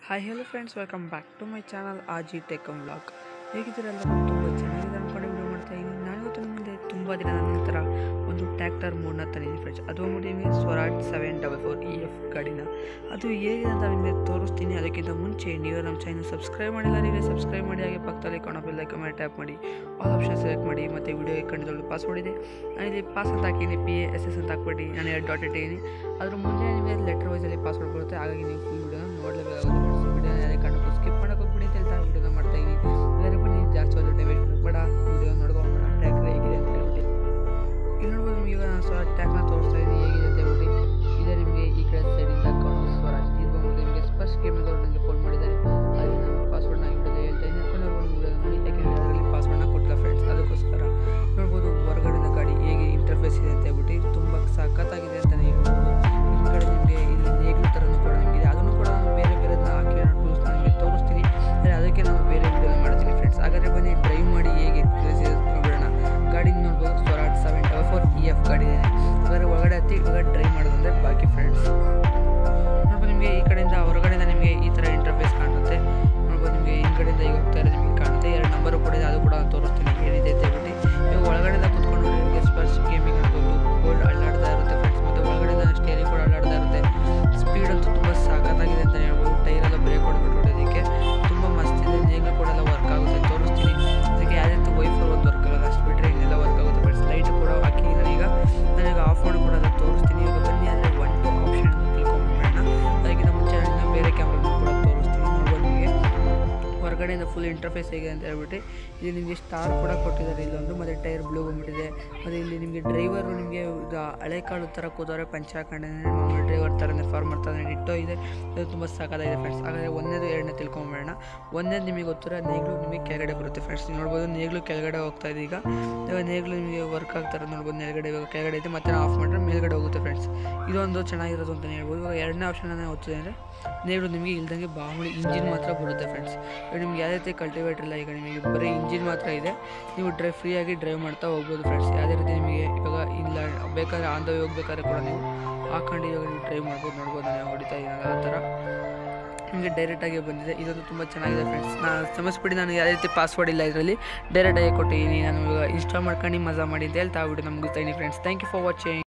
hi hello friends welcome back to my channel ಆಜಿ ಟೆಕಮ್ vlog ಹೇಗಿದ್ದೀರಲ್ಲ ನಾನು ತುಂಬ ಚೆನ್ನಾಗಿದೆ ಅಂದ್ಕೊಂಡು ವಿಡಿಯೋ ಮಾಡ್ತಾ ಇದ್ದೀನಿ ನಾನಿವತ್ತು ನಿಮ್ಮ ಮುಂದೆ ತುಂಬ ದಿನದ ನಂತರ ಒಂದು ಟ್ರ್ಯಾಕ್ಟರ್ ಮೂಡನ್ನ ತಂದಿದ್ದೀನಿ ಫ್ರೆಂಡ್ಸ್ ಅದು ಬಂದ್ಬಿಟ್ಟು ನಿಮಗೆ Swaraj seven double four E F ಗಾಡಿನ ಅದು ಹೇಗಿದೆ ಅಂತ ನಿಮಗೆ ತೋರಿಸ್ತೀನಿ ಅದಕ್ಕಿಂತ ಮುಂಚೆ ನೀವು ನಮ್ಮ ಚಾನಲ್ ಸಬ್ಸ್ಕ್ರೈಬ್ ಮಾಡಿಲ್ಲ ನೀವೇ ಸಬ್ಸ್ಕ್ರೈಬ್ ಮಾಡಿ ಹಾಗೆ ಪಕ್ಕದಲ್ಲಿ ಕಾಣೋ ಬೆಲ್ ಐಕನ್ ಮೇಲೆ ಟ್ಯಾಪ್ ಮಾಡಿ ಆಲ್ ಆಪ್ಷನ್ ಸೆಲೆಕ್ಟ್ ಮಾಡಿ ಮತ್ತು ವಿಡಿಯೋ ಖಂಡಿತವಾಗ್ಲೂ ಪಾಸ್ವರ್ಡ್ ಇದೆ ನಾನಿಲ್ಲಿ ಪಾಸ್ ಅಂತ ಹಾಕಿದ್ದೀನಿ ಪಿ ಎ ಎಸ್ ಎಸ್ ಅಂತ ಹಾಕ್ಬಿಟ್ಟು ನಾನು ಎರಡು ಡಾಟ್ ಇಟ್ಟಿದ್ದೀನಿ ಅದ್ರ ಮುಂದೆ ನಿಮಗೆ ಲೆಟರ್ ವೈಸಲ್ಲಿ ಪಾಸ್ವರ್ಡ್ ಬರುತ್ತೆ ಹಾಗಾಗಿ ನೀವು ಫುಲ್ ವಿಡಿಯೋನ ನೋಡಲೇಬೇಕಾಗುತ್ತೆ ವಿಡಿಯೋ ಯಾರೇ ಕಂಡು ಸ್ಕಿಪ್ ಮಾಡೋಕೆ ಹೋಗ್ಬಿಡಿ ಅಂತ ಹೇಳ್ತಾ ವಿಡಿಯೋನ ಮಾಡ್ತಾ ಇದ್ದೀನಿ ಎಲ್ಲರೂ ಬನ್ನಿ ಜಾಸ್ತಿ ಒಂದು ಟೈಮ್ ವೇಸ್ಟ್ ಬೇಡ ವಿಡಿಯೋ ನೋಡ್ಕೊಂಡು ಟ್ಯಾಕ್ಟರ್ ಹೇಗಿದೆ ಅಂತ ಹೇಳ್ಬಿಟ್ಟು ಇಲ್ಲಿ ನೋಡ್ಬೋದು ನಿಮಗೆ ಈಗ ನಾನು ಸ್ವರ ಟ್ಯಾಕ್ನ ತೋರಿಸ್ತಾ ಇದ್ದೀನಿ ಹೇಗಿದೆ ಅಂತ ಹೇಳ್ಬಿಟ್ಟು ಇದೆ ನಿಮಗೆ ಈ ಕಡೆ ಸೈಡಿಂದ ಕಾಣೋ ಸ್ವರಾಜ್ ಇದು ಬಂದ್ಬಿಟ್ಟು ನಿಮಗೆ ಸ್ಪರ್ಶ್ ಗೇಮಿದವ್ರು ನನಗೆ ಫೋನ್ ಮಾಡಿದ್ದಾರೆ ಅಲ್ಲಿ ನಾನು ಪಾಸ್ವರ್ಡ್ನ ವಿಡಿಯೋದಲ್ಲಿ ಹೇಳ್ತಾ ಇದ್ದೀನಿ ಹಾಕೊಂಡು ಒಂದು ವಿಡಿಯೋ ನೋಡಿ ಯಾಕೆಂದರೆ ಅದರಲ್ಲಿ ಪಾಸ್ವರ್ಡ್ನ ಕೊಟ್ಟಿಲ್ಲ ಫ್ರೆಂಡ್ಸ್ ಅದಕ್ಕೋಸ್ಕರ ನೋಡ್ಬೋದು ಹೊರಗಡೆದ ಗಾಡಿ ಹೇಗೆ ಇಂಟರ್ಫೇಸ್ ಇದೆ ಅಂತ ಹೇಳ್ಬಿಟ್ಟು ತುಂಬ ಸಖತ್ತಾಗಿದೆ ಅಂತಲೇ ಹೇಳ್ಬೋದು ಹಿಂದ್ಗಡೆ ನಿಮಗೆ ಇಲ್ಲಿ ನೇಗ್ಲು ಥರನೂ ಕೂಡ ನಿಮಗೆ ಇದೆ ಅದನ್ನು ಕೂಡ ನಾನು ಬೇರೆ ಬೇರೆದನ್ನ ಹಾಕಿ ನಾನು ಟೂಲ್ಸ್ ನಿಮಗೆ ತೋರಿಸ್ತೀನಿ ಆದರೆ ಅದಕ್ಕೆ ನಾನು ಬೇರೆ ವಿಡಿಯೋನ ಮಾಡ್ತೀನಿ ಫ್ರೆಂಡ್ಸ್ ಹಾಗಾದರೆ ಬನ್ನಿ ಡ್ರೈವ್ ಮಾಡಿ ಹೇಗೆ ಎಕ್ಸ್ಪೀರಿಯನ್ಸ್ ಇದೆ ಅಂತ ನೋಡೋಣ ಗಾಡಿ ನೋಡ್ಬೋದು Swaraj seven double four E F ಗಾಡಿ ಇದೆ ಹಾಗಾದ್ರೆ ಒಳಗಡೆ ಹತ್ತಿ ಇವಾಗ ಡ್ರೈವ್ ಮಾಡೋದಂದ್ರೆ ಬಾಕಿ ಫ್ರೆಂಡ್ಸ್ ನೋಡ್ಬೋದು ನಿಮಗೆ ಈ ಕಡೆಯಿಂದ ಹೊರಗಡೆಯಿಂದ ನಿಮಗೆ ಈ ಥರ ಇಂಟರ್ಫೇಸ್ ಕಾಣುತ್ತೆ ನೋಡ್ಬೋದು ನಿಮಗೆ ಹಿಂದ್ಗಡೆಯಿಂದ ಈಗ ಹೋಗ್ತಾ ಇರೋದು ನಿಮಗೆ ಕಾಣುತ್ತೆ ಎರಡು ನಂಬರು ಕೂಡ ಇದೆ ಅದು ಕೂಡ ನಾನು ತೋರಿಸ್ತೀನಿ ಏನಿದೆ ಅಂತ ಹೇಳ್ಬಿಟ್ಟು ನೀವು ಒಳಗಡೆಯಿಂದ ಕುತ್ಕೊಂಡು ನೋಡಿ ನಿಮಗೆ ಸ್ಪರ್ಶ್ ಗೇಮಿಂಗ್ ಅನ್ಬೋದು ಗೋಲ್ಡ್ ಅಳ್ಳಾಡ್ತಾ ಇರುತ್ತೆ ಫ್ರೆಂಡ್ಸ್ ಮತ್ತು ಒಳಗಡೆಯಿಂದ ಸ್ಟೇರಿಂಗ್ ಕೂಡ ಅಳ್ಳಾಡ್ತಾ ಇರುತ್ತೆ ಸ್ಪೀಡ್ ಅಂತೂ ತುಂಬ ಸಾಕತ್ತಾಗಿದೆ ಅಂತ ಹೇಳ್ಬೋದು ಟೈರ್ ಎಲ್ಲ ಬ್ರೇಕ್ ಹೊಡೆದ್ಬಿಟ್ಟು ಹೊಡೋದಕ್ಕೆ ತುಂಬ ಮಸ್ತ್ ಇದೆ ನೇಗ್ಲು ಕೂಡ ಎಲ್ಲ ವರ್ಕ್ ಆಗುತ್ತೆ ತೋರಿಸ್ತೀನಿ ಅದಕ್ಕೆ ಯಾವುದೇ ರೀತಿ ವೈಫರ್ ಒಂದು ವರ್ಕ್ ಆಗಲ್ಲ ಅಷ್ಟು ಬಿಟ್ಟರೆ ಇನ್ನೆಲ್ಲ ವರ್ಕ್ ಆಗುತ್ತೆ ಫ್ರೆಂಡ್ಸ್ ಲೈಟ್ ಕೂಡ ಹಾಕಿ ನಾನೀಗ ನಾನೀಗ ಆಫ್ ಮಾಡಿ ಕೂಡ ಎಲ್ಲ ತೋರಿಸ್ತೀನಿ ಇವಾಗ ಬನ್ನಿ ಅಂದರೆ ಒನ್ ಟು ಆಪ್ಷನ್ ತಿಳ್ಕೊಂಡ್ಬಿಡೋಣ ಅದಕ್ಕಿಂತ ಮುಂಚೆ ನಾನು ಬೇರೆ ಕ್ಯಾಮ್ರಾ ಕೂಡ ತೋರಿಸ್ತೀನಿ ನೋಡ್ಬೋದು ನಿಮಗೆ ಹೊರಗಡೆಯಿಂದ ಫುಲ್ ಇಂಟರ್ಫೇಸ್ ಹೇಗಿದೆ ಅಂತ ಹೇಳ್ಬಿಟ್ಟು ಇಲ್ಲಿ ನಿಮಗೆ ಸ್ಟಾರ್ ಕೂಡ ಕೊಟ್ಟಿದ್ದಾರೆ ಇಲ್ಲೊಂದು ಮತ್ತು ಟೈರ್ ಬ್ಲೂ ಬಂದ್ಬಿಟ್ಟಿದೆ ಮತ್ತು ಇಲ್ಲಿ ನಿಮಗೆ ಡ್ರೈವರು ನಿಮಗೆ ಇದು ಹಳೆ ಕಾಳು ಥರ ಕೂದೋರೆ ಪಂಚ ಹಾಕೊಂಡಿದ್ದಾನೆ ಮಾಮೂಲಿ ಡ್ರೈವರ್ ಥರನೇ ಫಾರ್ಮರ್ ಥರನೇ ಇಟ್ಟೋ ಇದೆ ಇದು ತುಂಬ ಸಾಕಾಗಿದೆ ಫ್ರೆಂಡ್ಸ್ ಹಾಗಾದರೆ ಒಂದನೇದು ಎರಡನೇ ತಿಳ್ಕೊಂಬೇಡ ಒಂದನೇದು ನಿಮಗೆ ಗೊತ್ತಿರೋ ನೇಗ್ಲು ನಿಮಗೆ ಕೆಳಗಡೆ ಬರುತ್ತೆ ಫ್ರೆಂಡ್ಸ್ ನೀವು ನೋಡ್ಬೋದು ನೇಗ್ಲು ಕೆಳಗಡೆ ಹೋಗ್ತಾ ಇದೆ ಈಗ ಇವಾಗ ನೇಗ್ಲು ನಿಮಗೆ ವರ್ಕ್ ಆಗ್ತಾರೆ ನೋಡ್ಬೋದು ಮೇಲ್ಗಡೆ ಇವಾಗ ಕೆಳಗಡೆ ಐತೆ ಮತ್ತೆ ಆಫ್ ಮಾಡಿದ್ರೆ ಮೇಲ್ಗಡೆ ಹೋಗುತ್ತೆ ಫ್ರೆಂಡ್ಸ್ ಇದೊಂದು ಚೆನ್ನಾಗಿರೋದು ಅಂತಲೇ ಹೇಳ್ಬೋದು ಇವಾಗ ಎರಡನೇ ಆಪ್ಷನ್ ನಾನು ಓದ್ತಿದೆ ಅಂದರೆ ನೇಗ್ಲು ನಿಮಗೆ ಇಲ್ದಂಗೆ ಬಾಹುಳಿ ಇಂಜಿನ್ ಮಾತ್ರ ಬರುತ್ತೆ ಫ್ರೆಂಡ್ಸ್ ಇವಾಗ ನಿಮ್ಗೆ ಯಾವುದೇ ರೀತಿ ಕಲ್ಟಿವೇಟರ್ ಇಲ್ಲ ಈಗ ನಿಮಗೆ ಬರೀ ಇಂಜಿನ್ ಮಾತ್ರ ಇದೆ ನೀವು ಡ್ರೈವ್ ಫ್ರೀಯಾಗಿ ಡ್ರೈವ್ ಮಾಡ್ತಾ ಹೋಗ್ಬೋದು ಫ್ರೆಂಡ್ಸ್ ಯಾವುದೇ ರೀತಿ ನಿಮಗೆ ಇವಾಗ ಇಲ್ಲ ಬೇಕಾದ್ರೆ ಆನ್ ದ ವೇ ಹೋಗ್ಬೇಕಾದ್ರೆ ಕೂಡ ನೀವು ಹಾಕೊಂಡು ಇವಾಗ ನೀವು ಡ್ರೈವ್ ಮಾಡ್ಬೋದು ನೋಡ್ಬೋದು ನಾನು ಹೊಡಿತಾ ಇದ್ದೀನಲ್ಲ ಆ ಥರ ನಿಮಗೆ ಡೈರೆಕ್ಟಾಗಿ ಬಂದಿದೆ ಇದೊಂದು ತುಂಬ ಚೆನ್ನಾಗಿದೆ ಫ್ರೆಂಡ್ಸ್ ನಾನು ಸಮಸ್ಬಿಟ್ಟು ನಾನು ಯಾವುದೇ ರೀತಿ ಪಾಸ್ವರ್ಡ್ ಇಲ್ಲ ಇದರಲ್ಲಿ ಡೈರೆಕ್ಟಾಗಿ ಕೊಟ್ಟಿದ್ದೀನಿ ನಾನು ಇವಾಗ ಇನ್ಸ್ಟಾಲ್ ಮಾಡ್ಕೊಂಡು ಮಜಾ ಮಾಡಿ ಅಂತ ಹೇಳ್ತಾ ವಿಡಿಯೋ ನಮ್ಗೆ ಗೊತ್ತಾಯಿನಿ friends thank you for watching